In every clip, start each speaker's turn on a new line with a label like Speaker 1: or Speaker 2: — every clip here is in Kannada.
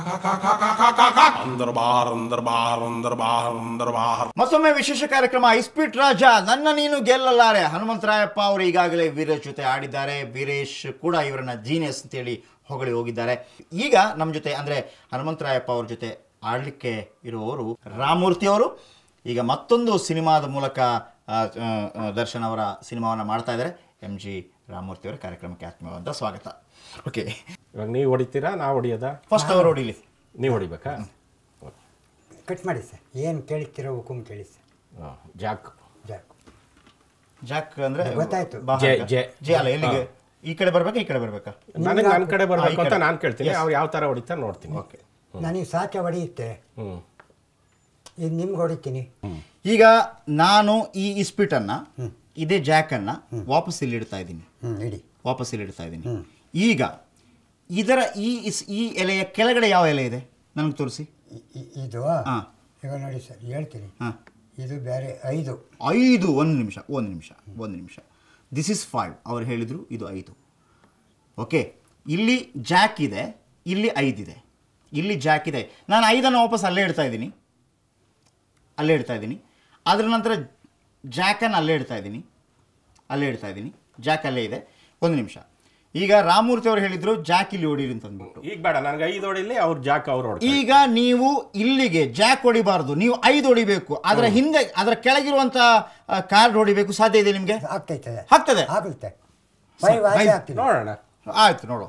Speaker 1: अंदर बाहर अंदर बाहर अंदर बाहर अंदर बाहर
Speaker 2: ಮತ್ತೊಮ್ಮೆ ವಿಶೇಷ ಕಾರ್ಯಕ್ರಮ ಇಸ್ಪಿಟ್ ರಾಜ ನನ್ನ ನೀನು ಗೆಲ್ಲಲಾರೆ ಹನುಮಂತರಾಯಪ್ಪ ಅವರು ಈಗಾಗಲೇ ವೀರೇಶ್ ಜೊತೆ ಆಡಿದ್ದಾರೆ ವೀರೇಶ್ ಕೂಡ ಇವರನ್ನ ಜೀನಿಯಸ್ ಅಂತೇಳಿ ಹೊಗಳಿ ಹೋಗಿದ್ದಾರೆ ಈಗ ನಮ್ಮ ಜೊತೆ ಅಂದರೆ ಹನುಮಂತರಾಯಪ್ಪ ಅವ್ರ ಜೊತೆ ಆಡಲಿಕ್ಕೆ ಇರುವವರು ರಾಮಮೂರ್ತಿ ಅವರು ಈಗ ಮತ್ತೊಂದು ಸಿನಿಮಾದ ಮೂಲಕ ಆ, ಆ, ಆ, ದರ್ಶನ್ ಅವರ ಸಿನಿಮಾವನ್ನು ಮಾಡ್ತಾ ಇದ್ದಾರೆ ಎಂ ಜಿ ರಾಮಮೂರ್ತಿ ಅವರ ಕಾರ್ಯಕ್ರಮಕ್ಕೆ ಆತ್ಮೀಯವಾದ ಸ್ವಾಗತ ಓಕೆ
Speaker 3: ಇವಾಗ ನೀವು ಹೊಡಿತೀರಾ ನಾವು ಹೊಡಿಯೋದಾ
Speaker 2: ಫಸ್ಟ್ ಅವರು ಹೊಡಿಲಿ
Speaker 3: ನೀವು ಹೊಡಿಬೇಕಾ
Speaker 4: ಕಟ್ ಮಾಡಿ ಸರ್ ಏನು ಕೇಳಿರ್ತೀರೋ ಹುಕುಮ್ ಕೇಳಿ ಸರ್
Speaker 3: ಹಾಂ, ಜಾಕ್
Speaker 4: ಜಾಕು
Speaker 2: ಜಾಕ್ ಅಂದ್ರೆ
Speaker 4: ಗೊತ್ತಾಯ್ತು.
Speaker 2: ಬಾಹಕ.
Speaker 3: J, J.
Speaker 2: ಜೆ ಅಲ್ಲ ಎಲ್ಲಿಗೆ ಈ ಕಡೆ ಬರ್ಬೇಕಾ ಈ ಕಡೆ ಬರ್ಬೇಕಾ
Speaker 3: ನನಗೆ ನನ್ನ ಕಡೆ
Speaker 2: ಹಾ,
Speaker 3: ಬರಬೇಕು
Speaker 2: ಈ
Speaker 3: ಅಂತ
Speaker 2: ಕಡೆ.
Speaker 3: ನಾನು ಕೇಳ್ತೀನಿ
Speaker 2: Yes.
Speaker 3: ಅವ್ರು ಯಾವ ಥರ ಹೊಡಿತಾರೆ ನೋಡ್ತೀನಿ
Speaker 2: ಓಕೆ
Speaker 4: ನನಗೆ ಸಾಕೆ ಹೊಡೆಯುತ್ತೆ
Speaker 3: ಹ್ಞೂ
Speaker 4: ಈಗ ನಿಮ್ಗೆ ಹೊಡಿತೀನಿ
Speaker 2: ಈಗ ನಾನು ಈ ಇಸ್ಪಿಟನ್ನ ಇದೇ ಜಾಕನ್ನ ವಾಪಸ್ ಇಲ್ಲಿ ಇಡ್ತಾ ಇದ್ದೀನಿ
Speaker 4: ಹ್ಞೂ ಇಡಿ
Speaker 2: ವಾಪಸ್ ಇಲ್ಲಿ ಇಡ್ತಾ ಇದ್ದೀನಿ ಈಗ ಇದರ ಈ ಇಸ್- ಈ ಎಲೆಯ ಕೆಳಗಡೆ ಯಾವ ಎಲೆ ಇದೆ ನನಗೆ ತೋರಿಸಿ
Speaker 4: ಇ- ಇ- ಇದು
Speaker 2: ಹಾ.
Speaker 4: ಈಗ ನೋಡಿ ಸರ್ ಹೇಳ್ತೀನಿ
Speaker 2: ಹಾಂ
Speaker 4: ಇದು ಬೇರೆ ಐದು
Speaker 2: ಐದು ಒಂದು ನಿಮಿಷ ಒಂದು ನಿಮಿಷ ಒಂದು ನಿಮಿಷ ದಿಸ್ ಇಸ್ ಫೈವ್ ಅವ್ರು ಹೇಳಿದರು ಇದು ಐದು ಓಕೆ ಇಲ್ಲಿ ಜಾಕ್ ಇದೆ ಇಲ್ಲಿ ಐದಿದೆ ಇಲ್ಲಿ ಜಾಕ್ ಇದೆ ನಾನು ಐದನ್ನು ವಾಪಸ್ ಅಲ್ಲೇ ಇಡ್ತಾ ಇದ್ದೀನಿ ಅಲ್ಲೇ ಇಡ್ತಾ ಇದ್ದೀನಿ ಅದರ ನಂತರ ಜಾಕನ್ನು ಅಲ್ಲೇ ಇಡ್ತಾ ಇದ್ದೀನಿ ಅಲ್ಲೇ ಇಡ್ತಾ ಇದ್ದೀನಿ ಜಾಕ್ ಅಲ್ಲೇ ಇದೆ ಒಂದು ನಿಮಿಷ ಈಗ ರಾಮಮೂರ್ತಿ ಅವರು ಹೇಳಿದರು ಜಾಕ್ ಇಲ್ಲಿ ಹೊಡೀರಿ ಅಂತ ಅಂದ್ಬಿಟ್ಟು
Speaker 3: ಈಗ ಬೇಡ ನನಗೆ ಐದು ಹೊಡಿಲಿ ಅವ್ರು ಜಾಕ್ ಅವ್ರು ಹೊಡ್ತಾರೆ
Speaker 2: ಈಗ ನೀವು ಇಲ್ಲಿಗೆ ಜಾಕ್ ಹೊಡಿಬಾರ್ದು ನೀವು ಐದು ಹೊಡಿಬೇಕು ಅದರ ಹಿಂದೆ ಅದರ ಕೆಳಗಿರುವಂತ ಕಾರ್ಡ್ ಹೊಡಿಬೇಕು ಸಾಧ್ಯ ಇದೆ ನಿಮಗೆ
Speaker 4: ಆಗ್ತೈತೆ
Speaker 2: ಆಗ್ತದೆ
Speaker 4: ಆಗುತ್ತೆ ಫೈವ್ ಆಗಿ
Speaker 2: ಐದು.
Speaker 4: ಆಗ್ತೀನಿ
Speaker 3: ನೋಡೋಣ
Speaker 2: ಆಯ್ತು ನೋಡುವ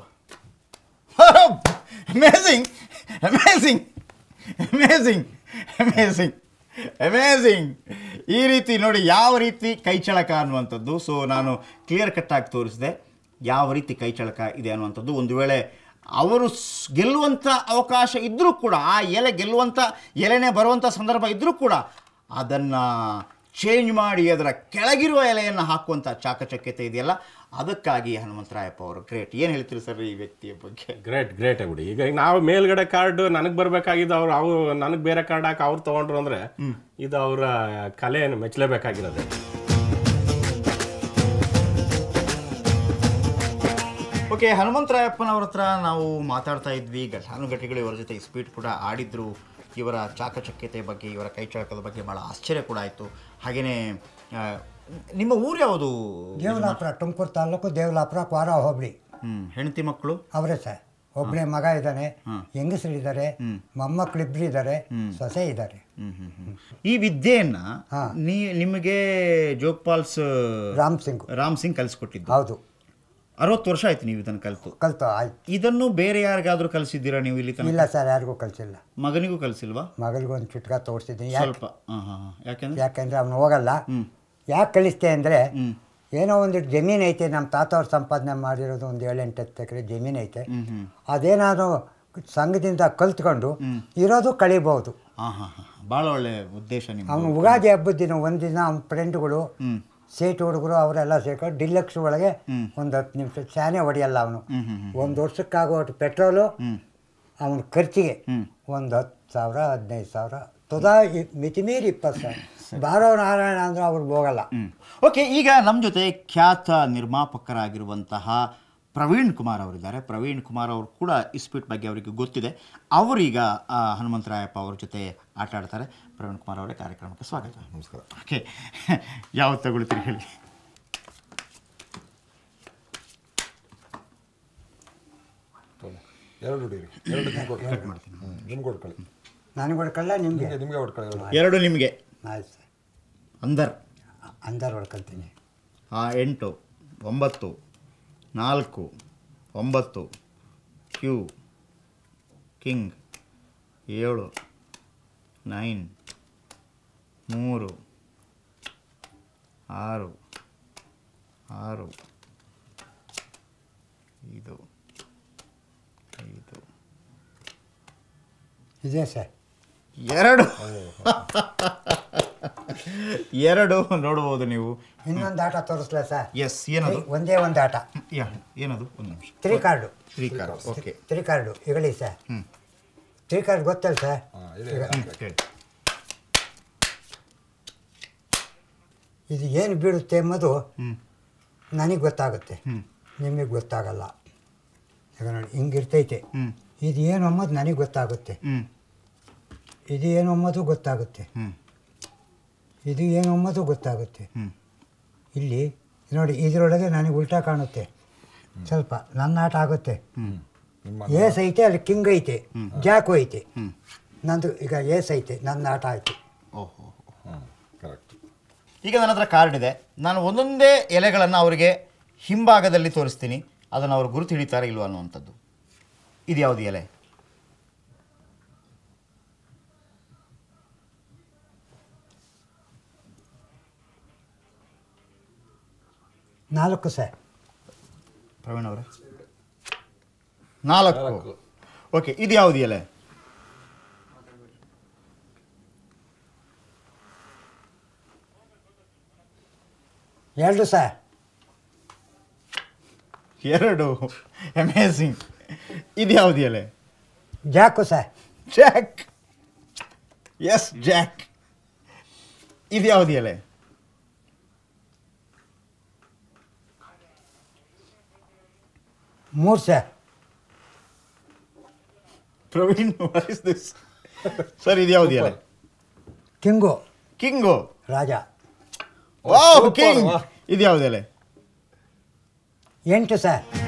Speaker 2: amazing amazing amazing amazing amazing ಈ ರೀತಿ ನೋಡಿ ಯಾವ ರೀತಿ ಕೈಚಳಕ ಅನ್ನುವಂಥದ್ದು ಸೊ ನಾನು ಕ್ಲಿಯರ್ ಕಟ್ಟಾಗಿ ತೋರಿಸಿದೆ ಯಾವ ರೀತಿ ಕೈಚಳಕ ಇದೆ ಅನ್ನುವಂಥದ್ದು ಒಂದು ವೇಳೆ ಅವರು ಸ್- ಗೆಲ್ಲುವಂಥ ಅವಕಾಶ ಇದ್ದರೂ ಕೂಡ ಆ ಎಲೆ ಗೆಲ್ಲುವಂಥ ಎಲೆನೇ ಬರುವಂಥ ಸಂದರ್ಭ ಇದ್ದರೂ ಕೂಡ ಅದನ್ನು ಚೇಂಜ್ ಮಾಡಿ ಅದರ ಕೆಳಗಿರುವ ಎಲೆಯನ್ನು ಹಾಕುವಂಥ ಚಾಕಚಕ್ಯತೆ ಇದೆಯಲ್ಲ ಅದಕ್ಕಾಗಿ ಹನುಮಂತರಾಯಪ್ಪ ಅವರು ಗ್ರೇಟ್ ಏನು ಹೇಳ್ತೀರಿ ಸರ್ ಈ ವ್ಯಕ್ತಿಯ ಬಗ್ಗೆ
Speaker 3: ಗ್ರೇಟ್ ಗ್ರೇಟ್ ಬಿಡಿ ಈಗ ನಾವು ಮೇಲ್ಗಡೆ ಕಾರ್ಡ್ ನನಗೆ ಬರಬೇಕಾಗಿದ್ದು ಅವ್ರು ಅವ್ರು ನನಗೆ ಬೇರೆ ಕಾರ್ಡ್ ಹಾಕಿ ಅವ್ರು ತೊಗೊಂಡ್ರು ಅಂದರೆ ಇದು ಅವರ ಕಲೆಯನ್ನು ಮೆಚ್ಚಲೇಬೇಕಾಗಿರೋದು
Speaker 2: ಓಕೆ ಹನುಮಂತರಾಯಪ್ಪನವ್ರ ಹತ್ರ ನಾವು ಮಾತಾಡ್ತಾ ಇದ್ವಿ ಘಟಾನುಘಟಿಗಳು ಇವರ ಜೊತೆ ಸ್ಪೀಡ್ ಕೂಡ ಆಡಿದ್ರು ಇವರ ಚಾಕಚಕ್ಯತೆ ಬಗ್ಗೆ ಇವರ ಕೈಚಳಕದ ಬಗ್ಗೆ ಭಾಳ ಆಶ್ಚರ್ಯ ಕೂಡ ಆಯಿತು ಹಾಗೆಯೇ ಆ, ನಿಮ್ಮ ಊರು ಯಾವುದು
Speaker 4: ದೇವಲಾಪುರ ತುಮಕೂರು ತಾಲೂಕು ದೇವಲಾಪುರ ಕ್ವಾರ ಹೋಬಳಿ
Speaker 2: ಹ್ಞೂ ಹೆಂಡತಿ ಮಕ್ಕಳು
Speaker 4: ಅವರೇ ಸರ್ ಒಬ್ಬನೇ ಮಗ ಇದ್ದಾನೆ ಹೆಂಗಸರಿದ್ದಾರೆ ಮೊಮ್ಮಕ್ಕಳಿಬ್ರು ಇದ್ದಾರೆ ಸೊಸೆ ಇದ್ದಾರೆ
Speaker 2: ಹ್ಮ್, ಹ್ಮ್, ಹ್ಮ್. ಈ ವಿದ್ಯೆಯನ್ನ
Speaker 4: ಹಾ.
Speaker 2: ನೀ ನಿಮಗೆ ಜೋಗ್ಪಾಲ್ಸ್
Speaker 4: ರಾಮ್ ಸಿಂಗ್
Speaker 2: ರಾಮ್ ಸಿಂಗ್ ಕಲಿಸ್ಕೊಟ್ಟಿದ್ದು
Speaker 4: ಹೌದು
Speaker 2: ಅರವತ್ತು ವರ್ಷ ಆಯ್ತು ನೀವು ಇದನ್ನು ಕಲಿತು
Speaker 4: ಕಲ್ತು ಆಯ್ತು
Speaker 2: ಇದನ್ನು ಬೇರೆ ಯಾರಿಗಾದ್ರೂ ಕಲಿಸಿದ್ದೀರಾ ನೀವು ಇಲ್ಲಿ ತನಕ
Speaker 4: ಇಲ್ಲ ಸರ್ ಯಾರಿಗೂ ಕಲಿಸಿಲ್ಲ
Speaker 2: ಮಗನಿಗೂ ಕಲಿಸಿಲ್ವಾ
Speaker 4: ಮಗಳಿಗೊಂದು ಚುಟ್ಕ ತೋರಿಸಿದ್ದೀನಿ ಯಾಕೆ
Speaker 2: ಸ್ವಲ್ಪ ಹಾಂ ಹಾಂ ಹಾಂ ಯಾಕೆಂದ್ರೆ
Speaker 4: ಯಾಕೆಂದ್ರೆ ಅವನು ಹೋಗಲ್ಲ ಯಾಕೆ ಕಲಿಸ್ತೆ ಅಂದರೆ ಏನೋ ಒಂದು ಜಮೀನು ಐತೆ ನಮ್ಮ ತಾತ ಅವ್ರು ಸಂಪಾದನೆ ಮಾಡಿರೋದು ಒಂದು ಏಳೆಂಟು ಹತ್ತು ಎಕರೆ ಜಮೀನು ಐತೆ ಅದೇನಾದ್ರು ಸಂಘದಿಂದ ಕಲ್ತ್ಕೊಂಡು ಇರೋದು ಕಳಿಬಹುದು
Speaker 2: ಹಾಂ ಹಾಂ ಹಾಂ ಭಾಳ ಒಳ್ಳೆ ಉದ್ದೇಶ ನಿಮ್ಮ
Speaker 4: ಅವನು ಉಗಾದಿ ಹಬ್ಬದ ದಿನ ಒಂದಿನ ಅವನ ಫ್ರೆಂಡ್ಗಳು ಸೇಟ್ ಹುಡುಗರು ಅವರೆಲ್ಲ ಸೇರ್ಕೊಂಡು ಡಿಲಕ್ಸ್ ಒಳಗೆ ಒಂದು ಹತ್ತು ನಿಮಿಷ ಚಾನೆ ಹೊಡೆಯಲ್ಲ ಅವನು ಒಂದು ವರ್ಷಕ್ಕಾಗೋ ಪೆಟ್ರೋಲು ಅವನ ಖರ್ಚಿಗೆ ಒಂದು ಹತ್ತು ಸಾವಿರ ಹದಿನೈದು ಸಾವಿರ ತುದಾ ಇ- ಮಿತಿಮೀರಿ ಇಪ್ಪತ್ತು ಸಾವಿರ ಬಾರೋ ನಾರಾಯಣ ಅಂದ್ರೆ ಅವ್ರಿಗೆ ಹೋಗಲ್ಲ
Speaker 2: ಓಕೆ ಈಗ ನಮ್ಮ ಜೊತೆ ಖ್ಯಾತ ನಿರ್ಮಾಪಕರಾಗಿರುವಂತಹ ಪ್ರವೀಣ್ ಕುಮಾರ್ ಅವರಿದ್ದಾರೆ ಪ್ರವೀಣ್ ಕುಮಾರ್ ಅವರು ಕೂಡ ಇಸ್ಪೀಟ್ ಬಗ್ಗೆ ಅವರಿಗೆ ಗೊತ್ತಿದೆ ಅವರೀಗ ಆ, ಹನುಮಂತರಾಯಪ್ಪ ಅವ್ರ ಜೊತೆ ಆಟ ಆಡ್ತಾರೆ ಪ್ರವೀಣ್ ಕುಮಾರ್ ಅವರೇ ಕಾರ್ಯಕ್ರಮಕ್ಕೆ ಸ್ವಾಗತ ನಮಸ್ಕಾರ ಓಕೆ ಯಾವತ್ತು ತಗೊಳ್ತೀರಿ ಹೇಳಿ
Speaker 5: ಎರಡು ಹೊಡೀರಿ ಎರಡು ನಿಮ್ಗೆ ಹೊಡ್ಕೊಳ್ಳಿ ನಿಮ್ಗೆ ಹೊಡ್ಕೊಳ್ಳಿ
Speaker 4: ನನಗೆ ಹೊಡ್ಕೊಳ್ಳ ನಿಮಗೆ
Speaker 5: ನಿಮಗೆ ನಿಮಗೆ ಹೊಡ್ಕೊಳ್ಳಿ ಎರಡು
Speaker 2: ಎರಡು ನಿಮಗೆ
Speaker 4: ಆಯ್ತು ಸರ್
Speaker 2: ಅಂದರ್
Speaker 4: ಅಂದಾರು ಹೊಡ್ಕೊಳ್ತೀನಿ
Speaker 2: ಆ ಎಂಟು ಒಂಬತ್ತು ನಾಲ್ಕು ಒಂಬತ್ತು ಕ್ಯೂ ಕಿಂಗ್ ಏಳು ನೈನ್ ಮೂರು ಆರು ಆರು ಐದು ಐದು
Speaker 4: ಇದೆ ಸರ್
Speaker 2: ಎರಡು ಎರಡು ನೋಡ್ಬೋದು ನೀವು
Speaker 4: ಇನ್ನೊಂದು ಆಟ ತೋರಿಸ್ಲಾ ಸರ್
Speaker 2: ಎಸ್ ಏನದು
Speaker 4: ಒಂದೇ ಒಂದು ಆಟ
Speaker 2: ಯಾ ಏನದು ಒಂದು ನಿಮಿಷ
Speaker 4: three card
Speaker 2: three card okay
Speaker 4: three card ಇಗಳಿ ಸರ್ ತ್ರೀ ಕಾರ್ಡ್ ಗೊತ್ತಲ್ಲ ಸರ್
Speaker 5: ಹಾಂ ಇದೆ
Speaker 2: ಹೇಳಿ
Speaker 4: ಇದು ಏನು ಬೀಳುತ್ತೆ ಎಂಬುದು ನನಗೆ ಗೊತ್ತಾಗುತ್ತೆ ನಿಮಗೆ ಗೊತ್ತಾಗಲ್ಲ ಈಗ ನೋಡಿ ಹಿಂಗಿರ್ತೈತೆ ಇದು ಏನು ಅಂಬೋದು ನನಗೆ ಗೊತ್ತಾಗುತ್ತೆ
Speaker 2: ಹ್ಮ್
Speaker 4: ಇದು ಏನು ಅಂಬೋದು ಗೊತ್ತಾಗುತ್ತೆ
Speaker 2: ಹ್ಮ್
Speaker 4: ಇದು ಏನು ಅಂಬೋದು ಗೊತ್ತಾಗುತ್ತೆ
Speaker 2: ಹ್ಮ್
Speaker 4: ಇಲ್ಲಿ ನೋಡಿ ಇದರೊಳಗೆ ನನಗೆ ಉಲ್ಟಾ ಕಾಣುತ್ತೆ ಸ್ವಲ್ಪ ನನ್ನ ಆಟ ಆಗುತ್ತೆ
Speaker 5: ನಿಮ್ಮ
Speaker 4: ಏಸ್ ಐತೆ ಅಲ್ಲಿ ಕಿಂಗ್ ಐತೆ ಜಾಕು ಐತೆ
Speaker 2: ಹ್ಮ್
Speaker 4: ನಂದು ಈಗ ಏಸ್ ಐತೆ ನನ್ನ ಆಟ ಆಯ್ತು
Speaker 2: ಓಹೋ
Speaker 5: ಹ್ಞೂ ಕರೆಕ್ಟ್
Speaker 2: ಈಗ ನನ್ನ ಹತ್ರ ಕಾರ್ಡ್ ಇದೆ ನಾನು ಒಂದೊಂದೇ ಎಲೆಗಳನ್ನು ಅವರಿಗೆ ಹಿಂಭಾಗದಲ್ಲಿ ತೋರಿಸ್ತೀನಿ ಅದನ್ನು ಅವರು ಗುರುತು ಹಿಡಿತಾರೆ ಇಲ್ವಾ ಅನ್ನುವಂಥದ್ದು ಇದು ಯಾವುದು ಎಲೆ
Speaker 4: ನಾಲ್ಕು ಸರ್
Speaker 2: ಪ್ರವೀಣ್ ಅವರೇ ನಾಲ್ಕು ಓಕೆ ಇದು ಯಾವುದು ಎಲೆ
Speaker 4: ಎರಡು ಸರ್
Speaker 2: ಎರಡು ಅಮೇಝಿಂಗ್ ಇದು ಯಾವುದು ಎಲೆ
Speaker 4: jack sir
Speaker 2: jack yes jack ಇದು ಯಾವುದು ಎಲೆ
Speaker 4: ಮೂರು sir
Speaker 2: Praveen what is this sir ಇದು ಯಾವುದು ಎಲೆ
Speaker 4: ಕಿಂಗು
Speaker 2: ಕಿಂಗು
Speaker 4: ರಾಜ
Speaker 2: ವಾವ್
Speaker 5: Super,
Speaker 2: ಕಿಂಗ್
Speaker 5: ವಾಹ್.
Speaker 2: ಇದು ಯಾವುದು ಎಲೆ
Speaker 4: ಎಂಟು ಸರ್